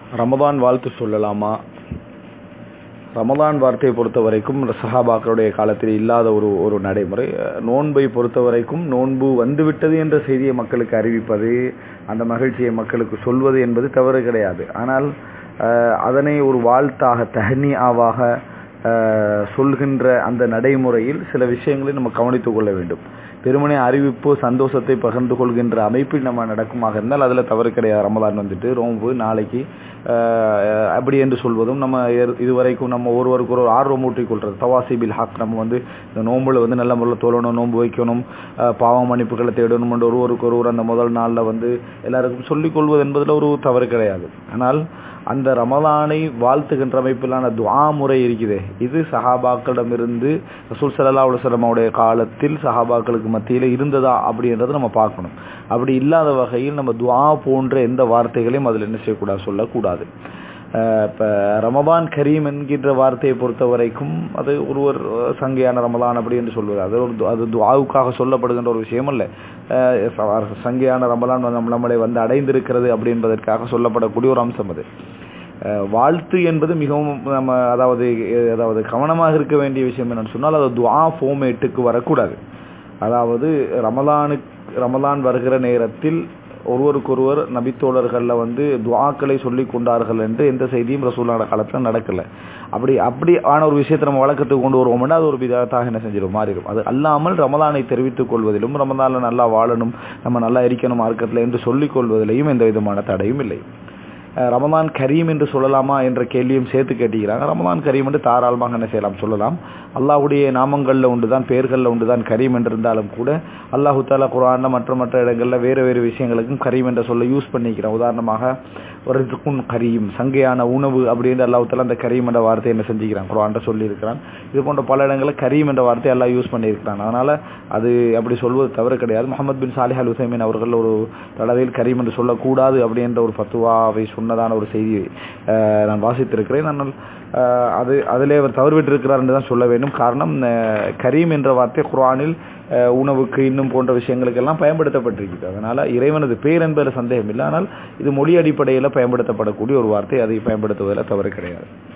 ரமதான் வாழ்த்து சொல்லலாமா ரமதான் வார்த்தையை பொறுத்த வரைக்கும் சஹாபாக்களுடைய காலத்தில் இல்லாத ஒரு ஒரு நடைமுறை நோன்பை பொறுத்த வரைக்கும் நோன்பு வந்துவிட்டது என்ற செய்தியை மக்களுக்கு அறிவிப்பது அந்த மகிழ்ச்சியை மக்களுக்கு சொல்வது என்பது தவறு கிடையாது ஆனால் அதனை ஒரு வாழ்த்தாக தஹனியாவாக சொல்கின்ற அந்த நடைமுறையில் சில விஷயங்களை நம்ம கவனித்துக் கொள்ள வேண்டும் பெருமனை அறிவிப்பு சந்தோஷத்தை பகிர்ந்து கொள்கின்ற அமைப்பில் நம்ம நடக்குமாக இருந்தால் அதில் தவறு கிடையாது ரமதான் வந்துட்டு நோன்பு நாளைக்கு அப்படி என்று சொல்வதும் நம்ம இதுவரைக்கும் நம்ம ஒருவருக்கு ஒரு ஆர்வம் ஊட்டிக் கொள்றது தவாசிபில் ஹாக் நம்ம வந்து இந்த நோன்புல வந்து நல்ல முறையில் தோழணும் நோன்பு வைக்கணும் பாவ மன்னிப்புகளை தேடணும் என்று ஒருவருக்கு ஒருவர் அந்த முதல் நாளில் வந்து எல்லாருக்கும் சொல்லிக் கொள்வது என்பதில் ஒரு தவறு கிடையாது ஆனால் அந்த ரமலானை வாழ்த்துகின்ற அமைப்பிலான துவா முறை இருக்குது இது சஹாபாக்களிடமிருந்து ரசூல் சல்லா அலுவலமாவுடைய காலத்தில் சஹாபாக்களுக்கு மத்தியில் இருந்ததா அப்படின்றத நம்ம பார்க்கணும் அப்படி இல்லாத வகையில் நம்ம துவா போன்ற எந்த வார்த்தைகளையும் அதில் என்ன செய்யக்கூடாது சொல்லக்கூடாது இப்போ ரமபான் கரீம் என்கின்ற வார்த்தையை பொறுத்த வரைக்கும் அது ஒருவர் சங்கையான ரமலான் அப்படி என்று சொல்வது அது ஒரு அது துவாவுக்காக சொல்லப்படுகின்ற ஒரு விஷயம் அல்ல சங்கையான ரமலான் நம்மளை வந்து அடைந்திருக்கிறது அப்படின்றதற்காக சொல்லப்படக்கூடிய ஒரு அம்சம் அது வாழ்த்து என்பது மிகவும் நம்ம அதாவது அதாவது கவனமாக இருக்க வேண்டிய விஷயம் என்னன்னு சொன்னால் அது துவா ஃபோமேட்டுக்கு வரக்கூடாது அதாவது ரமலானுக்கு ரமலான் வருகிற நேரத்தில் ஒருவருக்கொருவர் நபித்தோழர்களில் வந்து துவாக்களை சொல்லி கொண்டார்கள் என்று எந்த செய்தியும் ரசூலான காலத்தில் நடக்கல அப்படி அப்படி ஆன ஒரு விஷயத்தை நம்ம வழக்கத்துக்கு கொண்டு வருவோம்னா அது ஒரு விதத்தாக என்ன செஞ்சிடும் மாறிடும் அது அல்லாமல் ரமலானை தெரிவித்துக் கொள்வதிலும் ரமலானில் நல்லா வாழணும் நம்ம நல்லா இருக்கணும் மார்க்கத்தில் என்று சொல்லிக் கொள்வதிலையும் எந்த விதமான தடையும் இல்லை ரமதான் கரீம் என்று சொல்லலாமா என்ற கேள்வியும் சேர்த்து கேட்டுக்கிறாங்க ரமதான் கரீம் என்று தாராளமாக என்ன செய்யலாம் சொல்லலாம் அல்லாஹுடைய நாமங்களில் உண்டு தான் பெயர்களில் உண்டு தான் கரீம் என்றிருந்தாலும் கூட அல்லாஹு தாலா குரானில் மற்ற மற்ற இடங்களில் வேறு வேறு விஷயங்களுக்கும் கரீம் என்ற சொல்ல யூஸ் பண்ணிக்கிறோம் உதாரணமாக ஒரு துக்குன் கரீம் சங்கையான உணவு அப்படின்ற அல்லாஹு தாலா அந்த கரீம் என்ற வார்த்தை என்ன செஞ்சுக்கிறான் குரான்ட்ட சொல்லியிருக்கிறான் இது போன்ற பல இடங்களில் கரீம் என்ற வார்த்தை எல்லாம் யூஸ் பண்ணியிருக்கிறான் அதனால் அது அப்படி சொல்வது தவறு கிடையாது முகமது பின் சாலிஹ் அல் ஹுசைமின் அவர்கள் ஒரு தடவையில் கரீம் என்று சொல்லக்கூடாது அப்படின்ற ஒரு பத்துவாவை சொன்னதான ஒரு செய்தியை நான் வாசித்திருக்கிறேன் ஆனால் அது அதிலே அவர் தவறுவிட்டிருக்கிறார் என்று தான் சொல்ல வேண்டும் காரணம் கரீம் என்ற வார்த்தை குரானில் உணவுக்கு இன்னும் போன்ற விஷயங்களுக்கெல்லாம் பயன்படுத்தப்பட்டிருக்கிறது அதனால் இறைவனது பேர் என்பதில் சந்தேகம் இல்லை ஆனால் இது மொழி அடிப்படையில் பயன்படுத்தப்படக்கூடிய ஒரு வார்த்தை அதை பயன்படுத்துவதில் தவறு கிடையாது